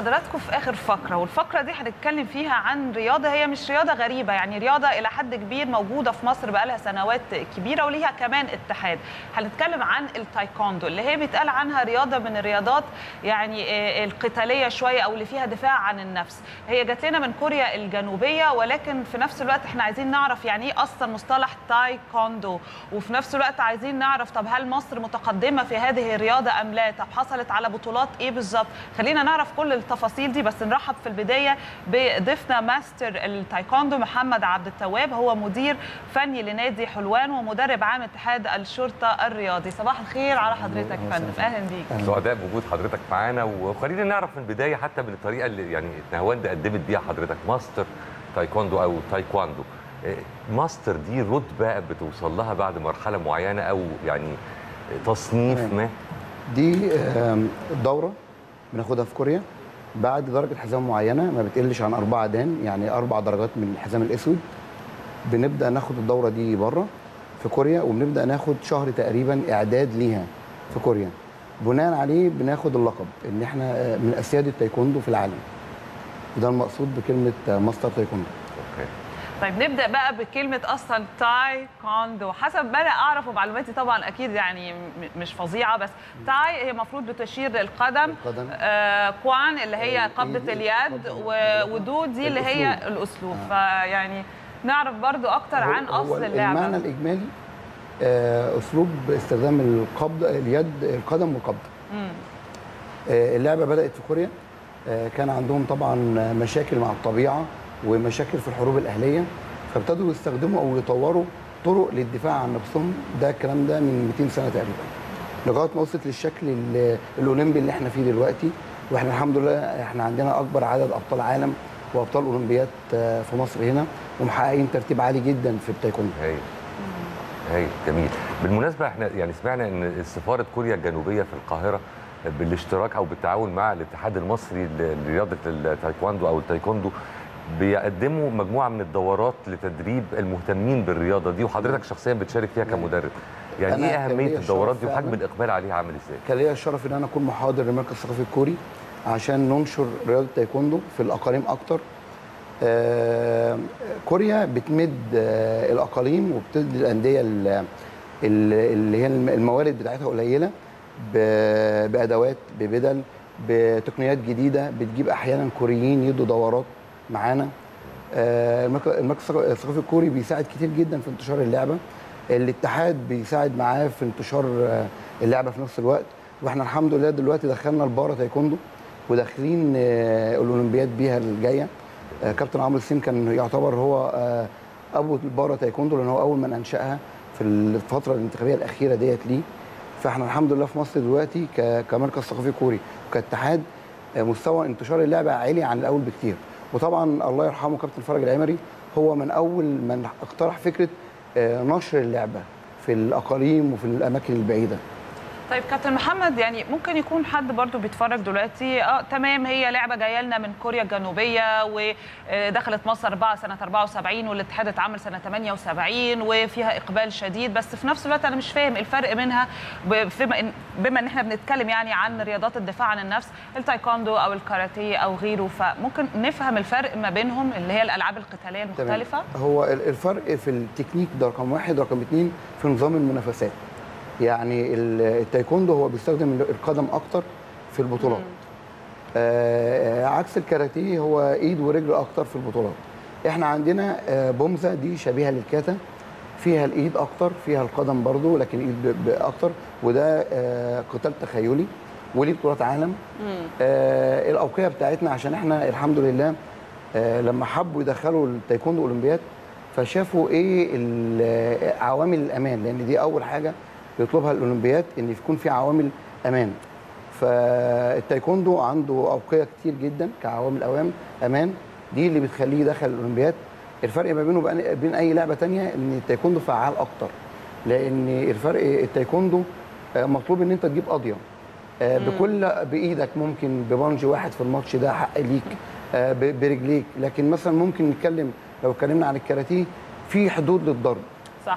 حضراتكم في اخر فقره والفقره دي هنتكلم فيها عن رياضه هي مش رياضه غريبه يعني رياضه الى حد كبير موجوده في مصر بقالها سنوات كبيره وليها كمان اتحاد هنتكلم عن التايكوندو اللي هي بيتقال عنها رياضه من الرياضات يعني آه، القتاليه شويه او اللي فيها دفاع عن النفس هي جات لنا من كوريا الجنوبيه ولكن في نفس الوقت احنا عايزين نعرف يعني ايه اصلا مصطلح تايكوندو وفي نفس الوقت عايزين نعرف طب هل مصر متقدمه في هذه الرياضه ام لا طب حصلت على بطولات ايه بالظبط خلينا نعرف كل التفاصيل دي بس نرحب في البدايه بضيفنا ماستر التايكوندو محمد عبد التواب هو مدير فني لنادي حلوان ومدرب عام اتحاد الشرطه الرياضي صباح الخير على حضرتك فندم اهلا بيك سعداء بوجود حضرتك معانا وخلينا نعرف من البدايه حتى من الطريقه اللي يعني نهاوند قدمت بيها حضرتك ماستر تايكوندو او تايكواندو إيه، ماستر دي رتبه بتوصل لها بعد مرحله معينه او يعني تصنيف تمام. ما دي آم، دوره بناخدها في كوريا بعد درجه حزام معينه ما بتقلش عن اربعه دان يعني اربع درجات من الحزام الاسود بنبدا ناخد الدوره دي بره في كوريا وبنبدا ناخد شهر تقريبا اعداد ليها في كوريا بناء عليه بناخد اللقب ان احنا آه، من اسياد التايكوندو في العالم وده المقصود بكلمه آه، ماستر تايكوندو اوكي طيب نبدا بقى بكلمه اصلا تاي كوندو حسب ما انا اعرف ومعلوماتي طبعا اكيد يعني م- مش فظيعه بس تاي هي المفروض بتشير للقدم القدم. آه كوان اللي هي الإيد، قبضه اليد القبضة. و- ودو دي اللي هي الأسلوب. الاسلوب فيعني نعرف برضو اكتر عن هو- هو اصل المعنى اللعبه الاجمالي آه، اسلوب استخدام القبض اليد القدم والقبض مم. آه، اللعبه بدات في كوريا آه، كان عندهم طبعا مشاكل مع الطبيعه ومشاكل في الحروب الاهليه فابتدوا يستخدموا او يطوروا طرق للدفاع عن نفسهم ده الكلام ده من 200 سنه تقريبا لغايه ما وصلت للشكل ال- الاولمبي اللي احنا فيه دلوقتي واحنا الحمد لله احنا عندنا اكبر عدد ابطال عالم وابطال اولمبيات آه، في مصر هنا ومحققين ترتيب عالي جدا في التايكوندو هاي هاي جميل بالمناسبه احنا يعني سمعنا ان سفاره كوريا الجنوبيه في القاهره بالاشتراك او بالتعاون مع الاتحاد المصري ل- لرياضه التايكواندو او التايكوندو بيقدموا مجموعه من الدورات لتدريب المهتمين بالرياضه دي وحضرتك شخصيا بتشارك فيها كمدرب يعني أنا ايه كان اهميه ليا الدورات الشرف دي وحجم فعلاً. الاقبال عليها عامل ازاي كان ليا الشرف ان انا اكون محاضر للمركز الثقافي الكوري عشان ننشر رياضه التايكوندو في الاقاليم اكتر آه، كوريا بتمد آه، الاقاليم وبتدي الانديه ال- ال- اللي هي الم- الموارد بتاعتها قليله ب- بادوات ببدل بتقنيات جديده بتجيب احيانا كوريين يدوا دورات معانا آه، المركز المركز الثقافي الكوري بيساعد كتير جدا في انتشار اللعبه الاتحاد بيساعد معاه في انتشار آه، اللعبه في نفس الوقت واحنا الحمد لله دلوقتي دخلنا البارا تايكوندو وداخلين آه، الاولمبياد بيها الجايه آه، كابتن عمرو السيم كان يعتبر هو آه، ابو البارا تايكوندو لان هو اول من انشاها في الفتره الانتخابيه الاخيره ديت ليه فاحنا الحمد لله في مصر دلوقتي ك- كمركز ثقافي كوري وكاتحاد آه، مستوى انتشار اللعبه عالي عن الاول بكتير وطبعا الله يرحمه كابتن فرج العمري هو من اول من اقترح فكره آه، نشر اللعبه في الاقاليم وفي الاماكن البعيده طيب كابتن محمد يعني ممكن يكون حد برضو بيتفرج دلوقتي اه تمام هي لعبه جايه لنا من كوريا الجنوبيه ودخلت مصر 4 سنه 74 والاتحاد اتعمل سنه 78 وفيها اقبال شديد بس في نفس الوقت انا مش فاهم الفرق منها ب- بما ان بما ان احنا بنتكلم يعني عن رياضات الدفاع عن النفس التايكوندو او الكاراتيه او غيره فممكن نفهم الفرق ما بينهم اللي هي الالعاب القتاليه تمام. المختلفه هو ال- الفرق في التكنيك ده رقم واحد رقم اتنين في نظام المنافسات يعني ال- التايكوندو هو بيستخدم ال- القدم اكتر في البطولات آه عكس الكاراتيه هو ايد ورجل اكتر في البطولات احنا عندنا آه بومزه دي شبيهه للكاتا فيها الايد اكتر فيها القدم برضو لكن الايد ب- ب- اكتر وده آه قتال تخيلي وليه بطولات عالم آه الاوقيه بتاعتنا عشان احنا الحمد لله آه لما حبوا يدخلوا التايكوندو اولمبياد فشافوا ايه ال- عوامل الامان لان دي اول حاجه بيطلبها الاولمبياد ان يكون في عوامل امان فالتايكوندو عنده اوقيه كتير جدا كعوامل اوام امان دي اللي بتخليه يدخل الاولمبياد الفرق ما بينه وبين بين اي لعبه تانية ان التايكوندو فعال اكتر لان الفرق التايكوندو آه، مطلوب ان انت تجيب قضيه آه، بكل بايدك ممكن ببنج واحد في الماتش ده حق ليك آه، ب- برجليك لكن مثلا ممكن نتكلم لو اتكلمنا عن الكاراتيه في حدود للضرب صح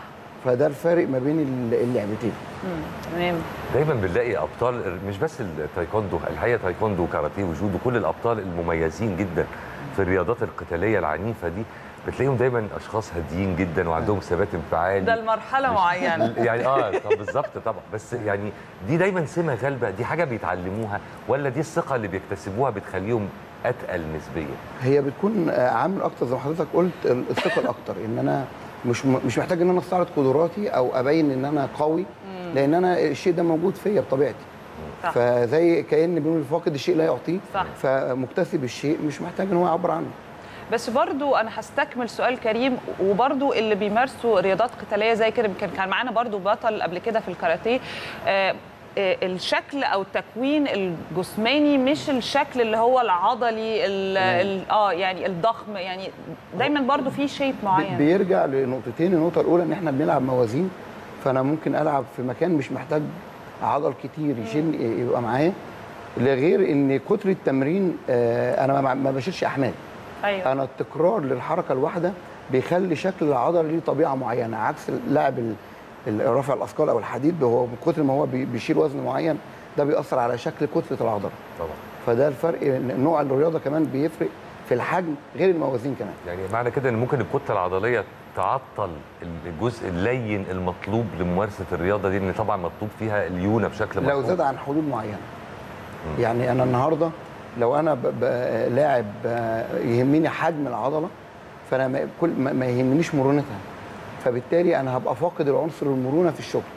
فده الفارق ما بين ال- اللعبتين مم. تمام دايما بنلاقي ابطال مش بس التايكوندو الحقيقه تايكوندو وكاراتيه وجودو كل الابطال المميزين جدا في الرياضات القتاليه العنيفه دي بتلاقيهم دايما اشخاص هاديين جدا وعندهم ثبات انفعالي ده المرحله معينه يعني اه طب بالظبط طبعا بس يعني دي دايما سمه غالبه دي حاجه بيتعلموها ولا دي الثقه اللي بيكتسبوها بتخليهم اتقل نسبيا هي بتكون آه، عامل اكتر زي ما حضرتك قلت ال- الثقه الاكتر ان انا مش م- مش محتاج ان انا استعرض قدراتي او ابين ان انا قوي لان انا الشيء ده موجود فيا بطبيعتي صح. فزي كان بيقول الفاقد الشيء لا يعطيه صح. فمكتسب الشيء مش محتاج ان هو يعبر عنه بس برضو انا هستكمل سؤال كريم وبرضو اللي بيمارسوا رياضات قتاليه زي كده يمكن كان معانا برضو بطل قبل كده في الكاراتيه آه، آه، الشكل او التكوين الجسماني مش الشكل اللي هو العضلي ال- ال- اه يعني الضخم يعني دايما برضو في شيب بي- معين بيرجع لنقطتين النقطه الاولى ان احنا بنلعب موازين فانا ممكن العب في مكان مش محتاج عضل كتير يشيل يبقى معايا لغير ان كتر التمرين آه، انا ما- ما بشيلش احمال ايوه انا التكرار للحركه الواحده بيخلي شكل العضله ليه طبيعه معينه عكس اللاعب ال- ال- رافع الاثقال او الحديد هو من كتر ما هو بي- بيشيل وزن معين ده بيأثر على شكل كتله العضله طبعا فده الفرق إن نوع الرياضه كمان بيفرق في الحجم غير الموازين كمان يعني معنى كده ان ممكن الكتله العضليه تعطل الجزء اللين المطلوب لممارسه الرياضه دي لان طبعا مطلوب فيها الليونه بشكل لو مطلوب زاد عن حدود معينه يعني انا النهارده لو انا ب- ب- لاعب آه، يهمني حجم العضله فانا ما كل ما ما يهمنيش مرونتها فبالتالي انا هبقى فاقد العنصر المرونه في الشغل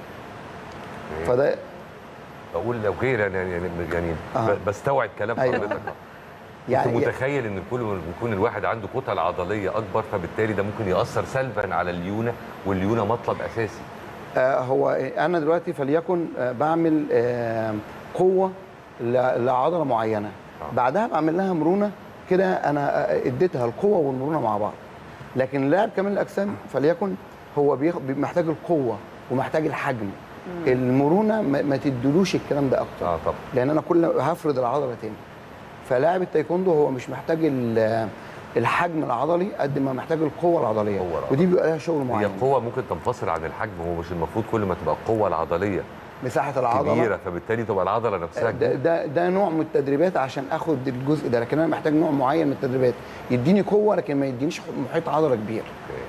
فده بقول لو غير يعني يعني يعني آه. ب- بستوعب كلام أيوة. حضرتك يعني كنت متخيل ان كل ما يكون الواحد عنده كتل عضليه اكبر فبالتالي ده ممكن ياثر سلبا على الليونه والليونه مطلب اساسي آه، هو انا دلوقتي فليكن آه، بعمل آه، قوه ل- لعضله معينه آه. بعدها بعمل لها مرونه كده انا آه، اديتها القوه والمرونه مع بعض لكن اللاعب كمال الاجسام فليكن هو بيخ- بي- محتاج القوه ومحتاج الحجم المرونه ما ما تدلوش الكلام ده اكتر اه طبعا لان انا كل هفرض العضله تاني فلاعب التايكوندو هو مش محتاج ال- الحجم العضلي قد ما محتاج القوه العضليه القوة العضلية. ودي بيبقى لها شغل هي معين القوه ممكن تنفصل عن الحجم هو مش المفروض كل ما تبقى القوه العضليه مساحه العضله كبيره فبالتالي تبقى العضله نفسها ده, كبيرة. ده ده نوع من التدريبات عشان اخد الجزء ده لكن انا محتاج نوع معين من التدريبات يديني قوه لكن ما يدينيش محيط عضله كبير أوكي.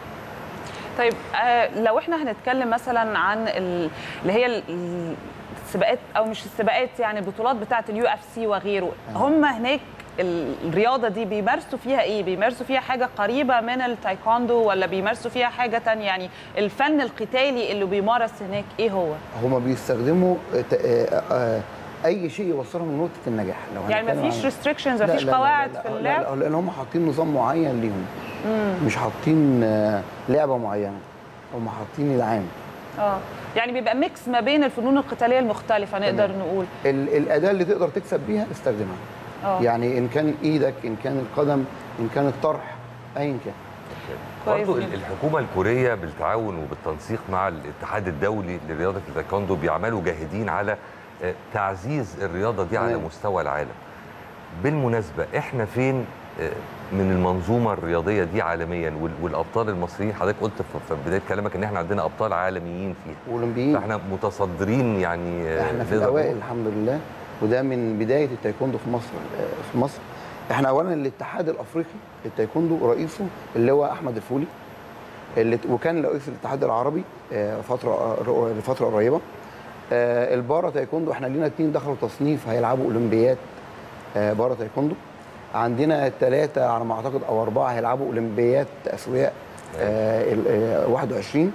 طيب آه لو احنا هنتكلم مثلا عن ال- اللي هي ال- ال- السباقات او مش السباقات يعني البطولات بتاعه اليو اف سي وغيره هم هناك ال- الرياضه دي بيمارسوا فيها ايه بيمارسوا فيها حاجه قريبه من التايكوندو ولا بيمارسوا فيها حاجه تانية يعني الفن القتالي اللي بيمارس هناك ايه هو هما بيستخدموا ت- آه، آه، اي شيء يوصلهم لنقطه النجاح لو يعني هنتكلم مفيش عن- ريستريكشنز لا، مفيش لا، لا، قواعد لا، في لا، اللعب لا، لان هم حاطين نظام معين ليهم مش حاطين آه، لعبه معينه هم حاطين العام اه يعني بيبقى ميكس ما بين الفنون القتاليه المختلفه نقدر تمام. نقول ال- الاداه اللي تقدر تكسب بيها استخدمها اه يعني ان كان ايدك ان كان القدم ان كان الطرح ايا كان كويس برضه جدا. الحكومه الكوريه بالتعاون وبالتنسيق مع الاتحاد الدولي لرياضه التايكوندو بيعملوا جاهدين على آه، تعزيز الرياضه دي على تمام. مستوى العالم. بالمناسبه احنا فين آه، من المنظومه الرياضيه دي عالميا وال- والابطال المصريين حضرتك قلت في- في بدايه كلامك ان احنا عندنا ابطال عالميين فيها اولمبيين فاحنا متصدرين يعني آه، احنا في نقدر الاوائل نقول. الحمد لله وده من بدايه التايكوندو في مصر آه، في مصر احنا اولا الاتحاد الافريقي للتايكوندو رئيسه اللي هو احمد الفولي اللي وكان رئيس الاتحاد العربي آه، فتره آه، لفتره قريبه آه، البارا تايكوندو احنا لينا اتنين دخلوا تصنيف هيلعبوا اولمبيات آه، بارا تايكوندو عندنا ثلاثه على ما اعتقد او اربعه هيلعبوا اولمبيات اسوياء آه، ال- آه، 21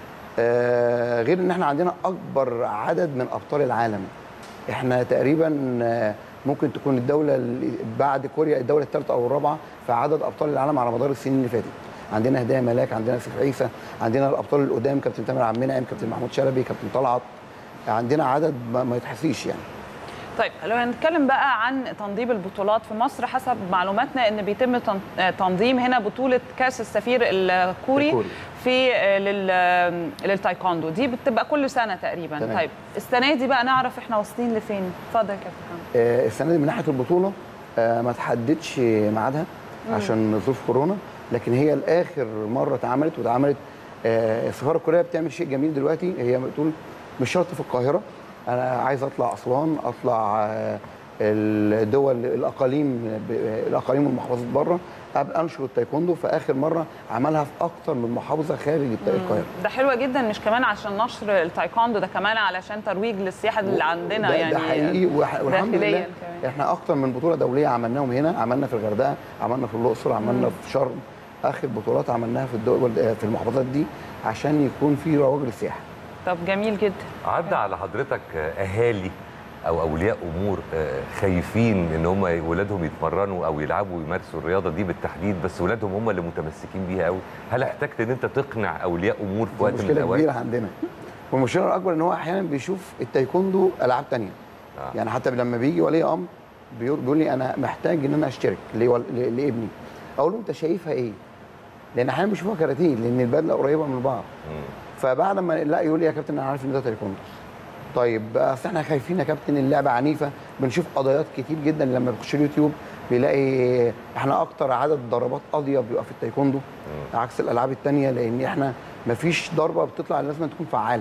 آه، غير ان احنا عندنا اكبر عدد من ابطال العالم احنا تقريبا آه، ممكن تكون الدوله اللي بعد كوريا الدوله الثالثه او الرابعه في عدد ابطال العالم على مدار السنين اللي فاتت عندنا هدايا ملاك عندنا سيف عيسى عندنا الابطال القدام كابتن تامر عبد المنعم كابتن محمود شلبي كابتن طلعت عندنا عدد ما, ما يتحصيش يعني طيب لو هنتكلم بقى عن تنظيم البطولات في مصر حسب معلوماتنا ان بيتم تن- آه، تنظيم هنا بطوله كاس السفير الكوري الكوري. في آه، لل آه، للتايكوندو دي بتبقى كل سنه تقريبا تمام. طيب السنه دي بقى نعرف احنا واصلين لفين اتفضل يا كابتن محمد آه، السنه دي من ناحيه البطوله آه، ما تحددش ميعادها عشان ظروف كورونا لكن هي لاخر مره اتعملت واتعملت آه، السفاره الكوريه بتعمل شيء جميل دلوقتي هي بتقول مش شرط في القاهره انا عايز اطلع اسوان اطلع آه، الدول الاقاليم ب- الاقاليم والمحافظات بره ابقى انشر التايكوندو في اخر مره عملها في اكتر من محافظه خارج الت- القاهره ده حلوه جدا مش كمان عشان نشر التايكوندو ده كمان علشان ترويج للسياحه اللي عندنا ده يعني ده حقيقي وح- والحمد داخلياً لله كمان. احنا اكتر من بطوله دوليه عملناهم هنا عملنا في الغردقه عملنا في الاقصر عملنا في شرم اخر بطولات عملناها في الدول في المحافظات دي عشان يكون في رواج للسياحه طب جميل جدا عدى على حضرتك اهالي او اولياء امور آه، خايفين ان هم ولادهم يتمرنوا او يلعبوا ويمارسوا الرياضه دي بالتحديد بس ولادهم هم اللي متمسكين بيها قوي هل احتجت ان انت تقنع اولياء امور في وقت من مشكله الاوقات كبيره عندنا والمشكله الاكبر ان هو احيانا بيشوف التايكوندو العاب تانية آه. يعني حتى لما بيجي ولي امر بيقول بيقول لي انا محتاج ان انا اشترك لول- ل- لابني اقول له انت شايفها ايه؟ لان احيانا بيشوفها كاراتيه لان البدله قريبه من بعض مم. فبعد ما لا يقول لي يا كابتن انا عارف ان ده تايكوندو طيب اصل احنا خايفين يا كابتن اللعبه عنيفه بنشوف قضايات كتير جدا لما بيخش اليوتيوب بيلاقي احنا اكتر عدد ضربات قاضيه بيبقى في التايكوندو عكس الالعاب التانية لان احنا مفيش ضربه بتطلع لازم تكون فعاله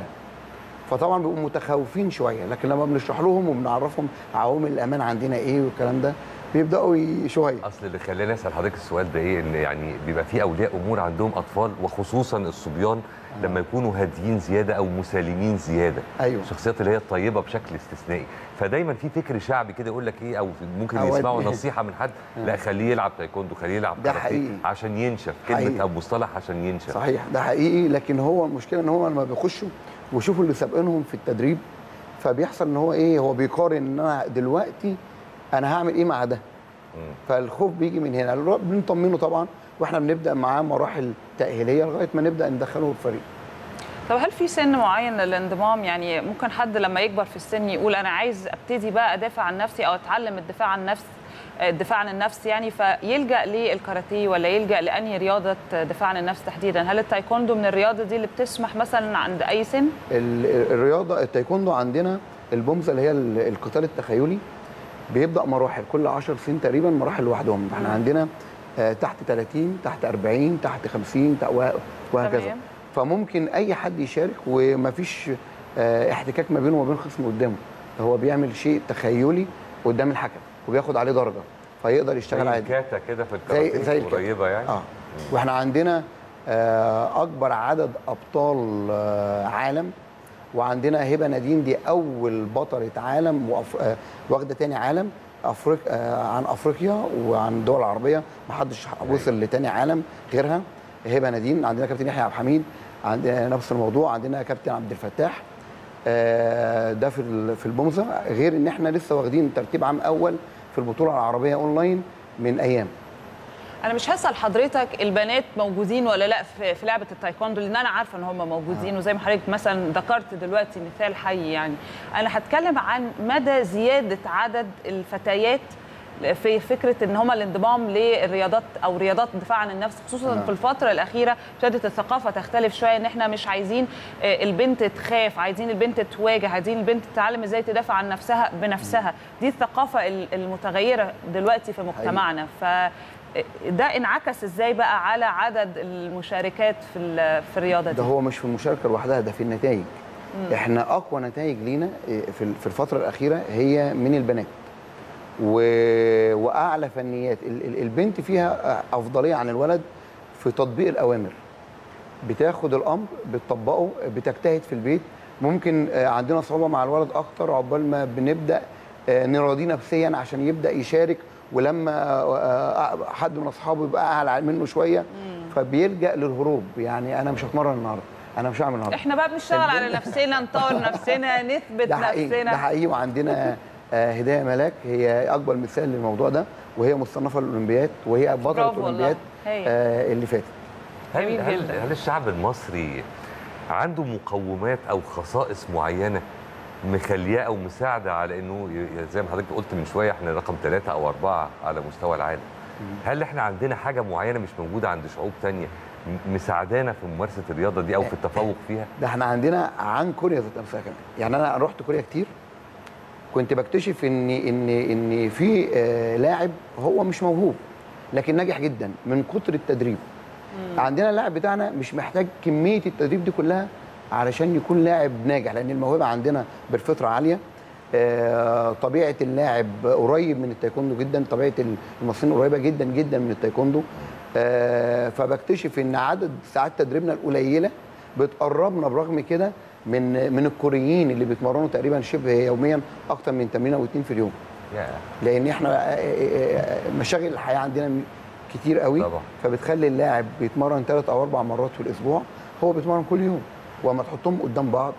فطبعا بيبقوا متخوفين شويه لكن لما بنشرح لهم وبنعرفهم عوامل الامان عندنا ايه والكلام ده بيبداوا ي- شويه اصل اللي خلاني اسال حضرتك السؤال ده ايه ان يعني بيبقى في اولياء امور عندهم اطفال وخصوصا الصبيان لما يكونوا هاديين زياده او مسالمين زياده ايوه الشخصيات اللي هي الطيبه بشكل استثنائي فدايما في فكر شعبي كده يقول لك ايه او ممكن أوقات يسمعوا إيه. نصيحه من حد لا خليه يلعب تايكوندو خليه يلعب ده كاراتيه حقيقي. عشان ينشف كلمه حقيقي. او مصطلح عشان ينشف صحيح ده حقيقي لكن هو المشكله ان هو لما بيخشوا ويشوفوا اللي سابقينهم في التدريب فبيحصل ان هو ايه هو بيقارن ان انا دلوقتي انا هعمل ايه مع ده مم. فالخوف بيجي من هنا الر- بنطمنه طبعا واحنا بنبدا معاه مراحل تاهيليه لغايه ما نبدا ندخله الفريق طب هل في سن معين للانضمام يعني ممكن حد لما يكبر في السن يقول انا عايز ابتدي بقى ادافع عن نفسي او اتعلم الدفاع عن نفس الدفاع عن النفس يعني فيلجا للكاراتيه ولا يلجا لانهي رياضه دفاع عن النفس تحديدا هل التايكوندو من الرياضه دي اللي بتسمح مثلا عند اي سن ال- الرياضه التايكوندو عندنا البومزه اللي هي ال- القتال التخيلي بيبدا مراحل كل 10 سنين تقريبا مراحل لوحدهم احنا عندنا آه، تحت 30 تحت 40 تحت 50 تحت وه- وهكذا تمام. فممكن اي حد يشارك ومفيش آه، احتكاك ما بينه وما بين خصم قدامه هو بيعمل شيء تخيلي قدام الحكم وبياخد عليه درجه فيقدر يشتغل زي عادي الكاتا كده في زي الكاراتيه زي الكده. قريبه يعني اه واحنا عندنا آه اكبر عدد ابطال آه عالم وعندنا هبه نادين دي اول بطله عالم وأف... آه واخده تاني عالم افريق آه عن افريقيا وعن الدول العربيه ما حدش وصل لتاني عالم غيرها هبه نادين عندنا كابتن يحيى عبد الحميد عندنا نفس الموضوع عندنا كابتن عبد الفتاح آه، ده في ال- في البومزه غير ان احنا لسه واخدين ترتيب عام اول في البطوله العربيه اونلاين من ايام انا مش هسال حضرتك البنات موجودين ولا لا في, في لعبه التايكوندو لان انا عارفه ان هم موجودين آه. وزي ما حضرتك مثلا ذكرت دلوقتي مثال حي يعني انا هتكلم عن مدى زياده عدد الفتيات في فكره ان هم الانضمام للرياضات او رياضات الدفاع عن النفس خصوصا نعم. في الفتره الاخيره ابتدت الثقافه تختلف شويه ان احنا مش عايزين آه، البنت تخاف عايزين البنت تواجه عايزين البنت تتعلم ازاي تدافع عن نفسها بنفسها دي الثقافه ال- المتغيره دلوقتي في مجتمعنا ف ده انعكس ازاي بقى على عدد المشاركات في ال- في الرياضه دي ده هو مش في المشاركه لوحدها ده في النتائج احنا اقوى نتائج لينا إيه، في ال- في الفتره الاخيره هي من البنات و... واعلى فنيات ال- ال- البنت فيها افضليه عن الولد في تطبيق الاوامر بتاخد الامر بتطبقه بتجتهد في البيت ممكن آه، عندنا صعوبه مع الولد اكتر عقبال ما بنبدا آه، نراضيه نفسيا عشان يبدا يشارك ولما آه، آه، حد من اصحابه يبقى اعلى منه شويه فبيلجا للهروب يعني انا مش هتمرن النهارده انا مش هعمل النهارده احنا بقى بنشتغل على نفسنا نطور نفسنا نثبت ده حقيقي ده نفسنا حقيقي وعندنا آه، هدايه ملاك هي اكبر مثال للموضوع ده وهي مصنفه للاولمبياد وهي بطله برافو والله. الاولمبياد هي. آه، اللي فاتت هل جميل هل, جدا. هل الشعب المصري عنده مقومات او خصائص معينه مخلياه او مساعده على انه ي- زي ما حضرتك قلت من شويه احنا رقم ثلاثه او اربعه على مستوى العالم. هل احنا عندنا حاجه معينه مش موجوده عند شعوب تانية م- مساعدانا في ممارسه الرياضه دي او في التفوق فيها؟ ده احنا عندنا عن كوريا ذات نفسها كمان يعني انا رحت كوريا كتير كنت بكتشف ان ان ان في آه، لاعب هو مش موهوب لكن ناجح جدا من كتر التدريب عندنا اللاعب بتاعنا مش محتاج كميه التدريب دي كلها علشان يكون لاعب ناجح لان الموهبه عندنا بالفطره عاليه آه، طبيعه اللاعب قريب من التايكوندو جدا طبيعه المصريين قريبه جدا جدا من التايكوندو آه، فبكتشف ان عدد ساعات تدريبنا القليله بتقربنا برغم كده من من الكوريين اللي بيتمرنوا تقريبا شبه يوميا اكتر من تمرين او اتنين في اليوم يا لان احنا آه، آه، آه، مشاغل الحياه عندنا م- كتير قوي طبعا. فبتخلي اللاعب بيتمرن ثلاث او اربع مرات في الاسبوع هو بيتمرن كل يوم واما تحطهم قدام بعض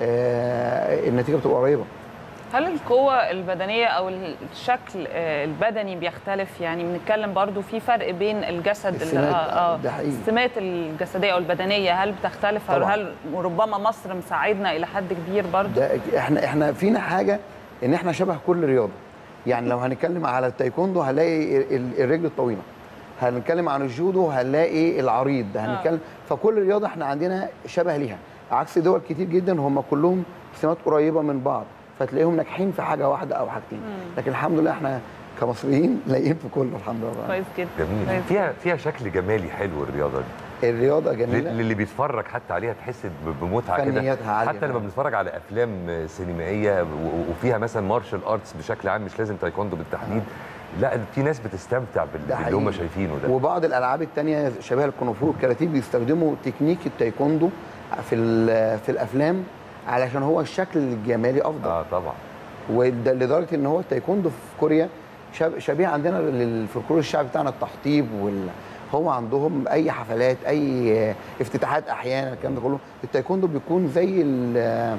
آه، النتيجه بتبقى قريبه هل القوة البدنية أو الشكل آه، البدني بيختلف يعني بنتكلم برضو في فرق بين الجسد اللي- السمات، آه، ده حقيقي. السمات الجسدية أو البدنية هل بتختلف طبعاً. هل ربما مصر مساعدنا إلى حد كبير برضو ده احنا احنا فينا حاجه ان احنا شبه كل رياضه يعني لو هنتكلم على التايكوندو هنلاقي ال- ال- الرجل الطويله هنتكلم عن الجودو هنلاقي العريض هنتكلم فكل رياضه احنا عندنا شبه ليها عكس دول كتير جدا هم كلهم سمات قريبه من بعض فتلاقيهم ناجحين في حاجه واحده او حاجتين لكن الحمد لله احنا كمصريين لاقيين في كله الحمد لله كويس جدا جميل كويس فيها فيها شكل جمالي حلو الرياضه دي الرياضه جميله للي بيتفرج حتى عليها تحس ب- بمتعه كده فنياتها عالية حتى لما فعلا. بنتفرج على افلام سينمائيه و- وفيها مثلا مارشال ارتس بشكل عام مش لازم تايكوندو بالتحديد لا في ناس بتستمتع بال- ده باللي هم حقيقي. شايفينه ده وبعض الالعاب التانية شبه الكونغ والكاراتيه بيستخدموا تكنيك التايكوندو في ال- في الافلام علشان هو الشكل الجمالي افضل اه طبعا وده لدرجه ان هو التايكوندو في كوريا شاب- شبيه عندنا للفلكلور الشعبي بتاعنا التحطيب وال هو عندهم اي حفلات اي افتتاحات احيانا الكلام ده كله التايكوندو بيكون زي ال-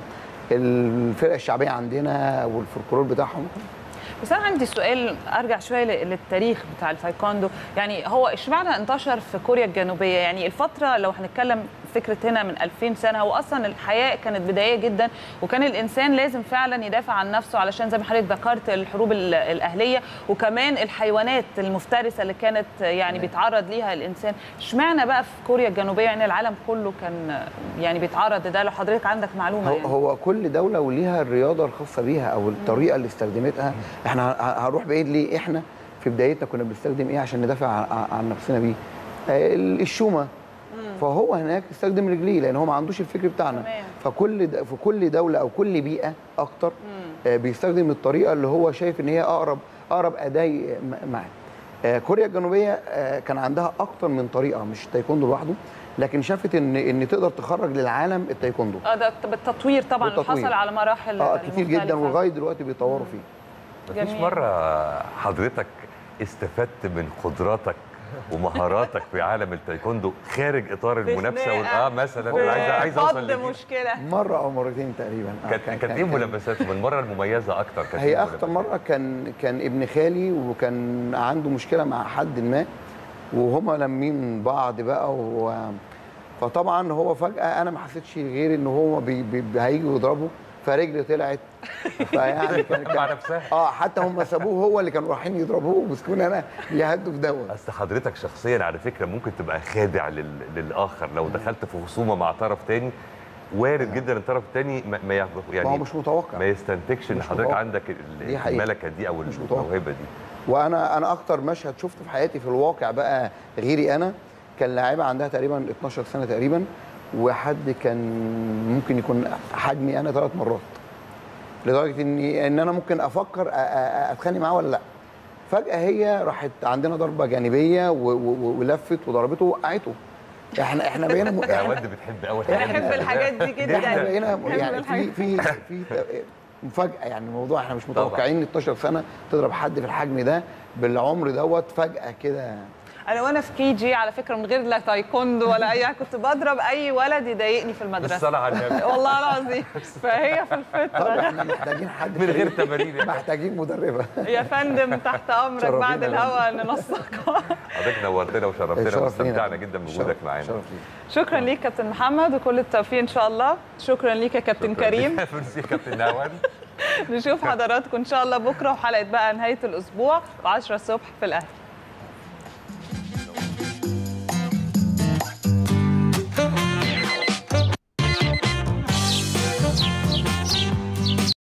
الفرقه الشعبيه عندنا والفلكلور بتاعهم بس انا عندي سؤال ارجع شويه ل- للتاريخ بتاع التايكوندو يعني هو اشمعنى انتشر في كوريا الجنوبيه يعني الفتره لو هنتكلم فكره هنا من 2000 سنه هو اصلا الحياه كانت بدائيه جدا وكان الانسان لازم فعلا يدافع عن نفسه علشان زي ما حضرتك ذكرت الحروب ال- الاهليه وكمان الحيوانات المفترسه اللي كانت يعني بيتعرض ليها الانسان اشمعنى بقى في كوريا الجنوبيه يعني العالم كله كان يعني بيتعرض لده لو حضرتك عندك معلومه هو, يعني. هو كل دوله وليها الرياضه الخاصه بيها او الطريقه اللي استخدمتها احنا ه- هنروح بعيد ليه احنا في بدايتنا كنا بنستخدم ايه عشان ندافع عن, عن نفسنا بيه آه، ال- الشومه فهو هناك استخدم رجليه لان هو ما عندوش الفكر بتاعنا تمام. فكل د- في كل دوله او كل بيئه اكتر آه، بيستخدم الطريقه اللي هو شايف ان هي اقرب اقرب اداه م- معاه آه، كوريا الجنوبيه آه، كان عندها اكتر من طريقه مش تايكوندو لوحده لكن شافت ان ان تقدر تخرج للعالم التايكوندو اه ده بالتطوير طبعا اللي بالتطوير. حصل على مراحل اه كتير جدا مختلفة. ولغايه دلوقتي بيطوروا فيه مفيش جميل. مره حضرتك استفدت من قدراتك ومهاراتك في عالم التايكوندو خارج اطار في المنافسه وال- خناقة. اه مثلا انا عايز عايز اوصل فض لدي. مشكله مره او مرتين تقريبا آه، كانت كان- كانت كان- ايه كان- ملابساتهم المره المميزه اكتر كانت هي إيه اخطر ملابساتهم؟ مره كان كان ابن خالي وكان عنده مشكله مع حد ما وهما لامين بعض بقى و... فطبعا هو فجاه انا ما حسيتش غير ان هو بي... بي... هيجي يضربه فرجلي طلعت فيعني كان مع كان نفسها اه حتى هم سابوه هو اللي كانوا رايحين يضربوه ومسكوني انا يهدوا في دوت اصل حضرتك شخصيا على فكره ممكن تبقى خادع لل... للاخر لو دخلت في خصومه مع طرف تاني وارد جدا الطرف التاني ما, ما ياخد- يعني ما هو مش متوقع ما يستنتجش ان مش حضرتك متوقع. عندك ال- دي حقيقة. الملكه دي او مش متوقع. الموهبه دي وانا انا اكتر مشهد شفته في حياتي في الواقع بقى غيري انا كان لاعيبه عندها تقريبا 12 سنه تقريبا وحد كان ممكن يكون حجمي انا ثلاث مرات لدرجه اني ان انا ممكن افكر أ- أ- أ- اتخانق معاه ولا لا فجاه هي راحت عندنا ضربه جانبيه و- و- ولفت وضربته ووقعته احنا احنا بقينا م... يا احنا ود بتحب قوي الحاجات دي. بحب الحاجات دي جدا احنا بقينا بحب يعني الحاجات في في في مفاجاه يعني الموضوع احنا مش متوقعين 12 سنه تضرب حد في الحجم ده بالعمر دوت فجاه كده انا وانا في كي جي على فكره من غير لا تايكوندو ولا اي حاجة، كنت بضرب اي ولد يضايقني في المدرسه بالصلاه على النبي والله العظيم فهي في طب الفطره احنا محتاجين حد من غير تمارين محتاجين مدربه يا فندم تحت امرك شرفينا بعد يا الهوا ننسق حضرتك نورتنا وشرفتنا شرف واستمتعنا لينا. جدا بوجودك شرف- معانا شرف لينا. شكرا ليك كابتن محمد وكل التوفيق ان شاء الله شكرا ليك يا كابتن شكراً كريم ليك. ميرسي يا كابتن نهوان نشوف حضراتكم ان شاء الله بكره وحلقه بقى نهايه الاسبوع و10 الصبح في الاهلي